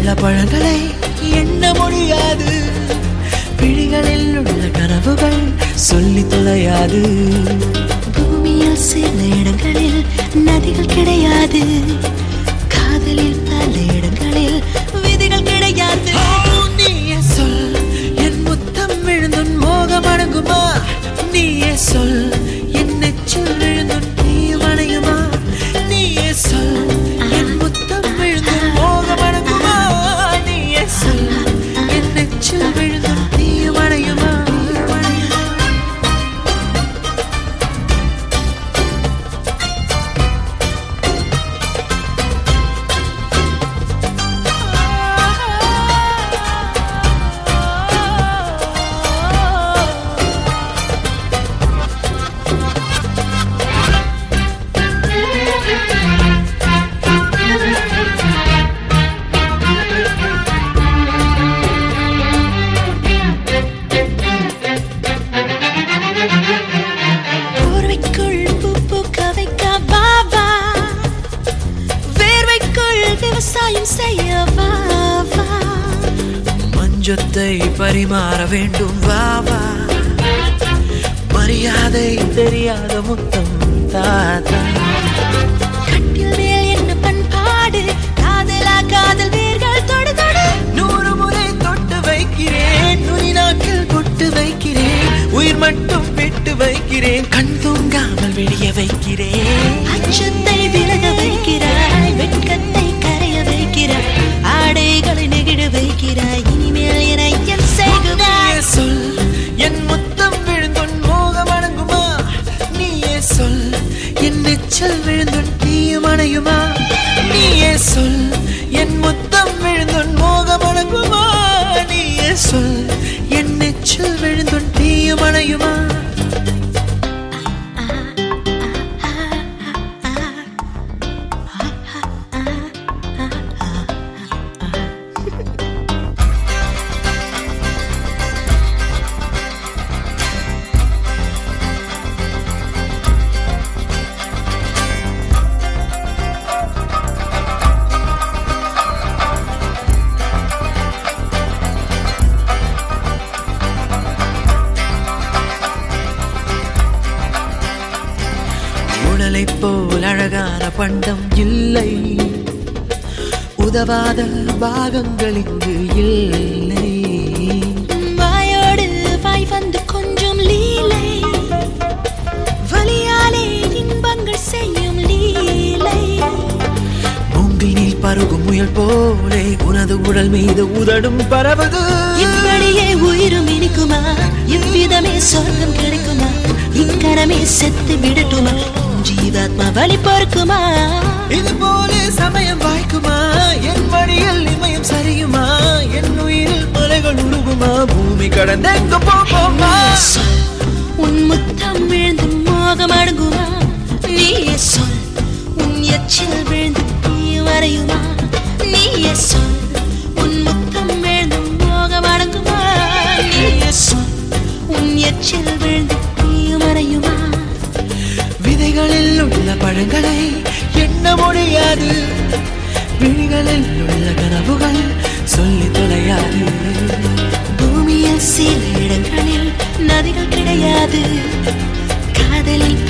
உள்ள பழங்களை எண்ண முடியாது விழிகளில் உள்ள கனவுகள் சொல்லி தொலையாது பூமியில் சில இடங்களில் நதிகள் கிடையாது காதலில் பல இடங்களில் விதிகள் கிடையாது நீயே சொல் என் முத்தம் விழுந்துன் மோகம் அடங்குமா நீயே சொல் என் நெச்சில் விழுந்துன் தீயும் அணையுமா நீயே சொல் என் முத்தம் விழுந்துன் மோகம் அடங்குமா நீயே சொல் என் நெச்சில் விழுந்துன் தீயும் அணையுமா போர்வைக்குள் பூ பூக்க வைக்க வா வா வேர்வைக்குள் விவசாயம் செய்ய வா வா மஞ்சத்தை பரிமாற வேண்டும் வா வா மரியாதை தெரியாத முத்தம் தாத்தா கட்டில் மேல் என்ன பண்பாடு காதலா காதல் வேர்கள் தொடு தொடு நூறு முறை தொட்டு வைக்கிறேன் நுனி நாக்கில் கொட்டு வைக்கிறேன் உயிர் மட்டும் விட்டு வைக்கிறேன் கண் தூங்காமல் வெளியே வைக்கிறேன் அச்சத்தை விலக வைக்கிறாய் வெட்கத்தை கரைய வைக்கிறாய் ஆடைகளை நெகிழ வைக்கிறாய் இனிமேல் என என் செய்குவாய் நீயே சொல் என் முத்தம் விழுந்துன் மோகம் அடங்குமா நீயே சொல் என் நெச்சல் விழுந்துன் தீயும் அணையுமா நீயே சொல் என் முத்தம் விழுந்துன் மோகம் அடங்குமா நீயே சொல் என் நெச்சல் விழுந்துன் தீயும் அணையுமா உடலைப் போல் அழகான பண்டம் இல்லை உதவாத பாகங்கள் இங்கு இல்லை வாயோடு வாய் வந்து கொஞ்சம் லீலை வலியாலே இன்பங்கள் செய்யும் லீலை மூங்கினில் பருகும் முயல் போலே உனது உடல் மீது உதடும் பரவது இப்படியே உயிரும் இனிக்குமா இவ்விதமே சொர்க்கம் கிடைக்குமா இக்கணமே செத்து விடட்டுமா உன் ஜீவாத்மா வழி பொறுக்குமா இது போலே சமயம் வாய்க்குமா என் வழியில் இமயம் சரியுமா என் உயிரில் மலைகள் உருகுமா பூமி கடந்து எங்க போகுமா சொல் உன் முத்தம் விழுந்து மோகம் அடங்குமா நீயே சொல் உன் எச்சில் விழுந்து நீ வரையுமா நீயே சொல் உன் முத்தம் விழுந்து மோகம் அடங்குமா நீயே சொல் உன் எச்சில் விழுந்து நீ மறையுமா விதைகளில் உள்ள பழங்களை எண்ண முடியாது விழிகளில் உள்ள கனவுகள் சொல்லி தொலையாது பூமியில் சில இடங்களில் நதிகள் கிடையாது காதலில்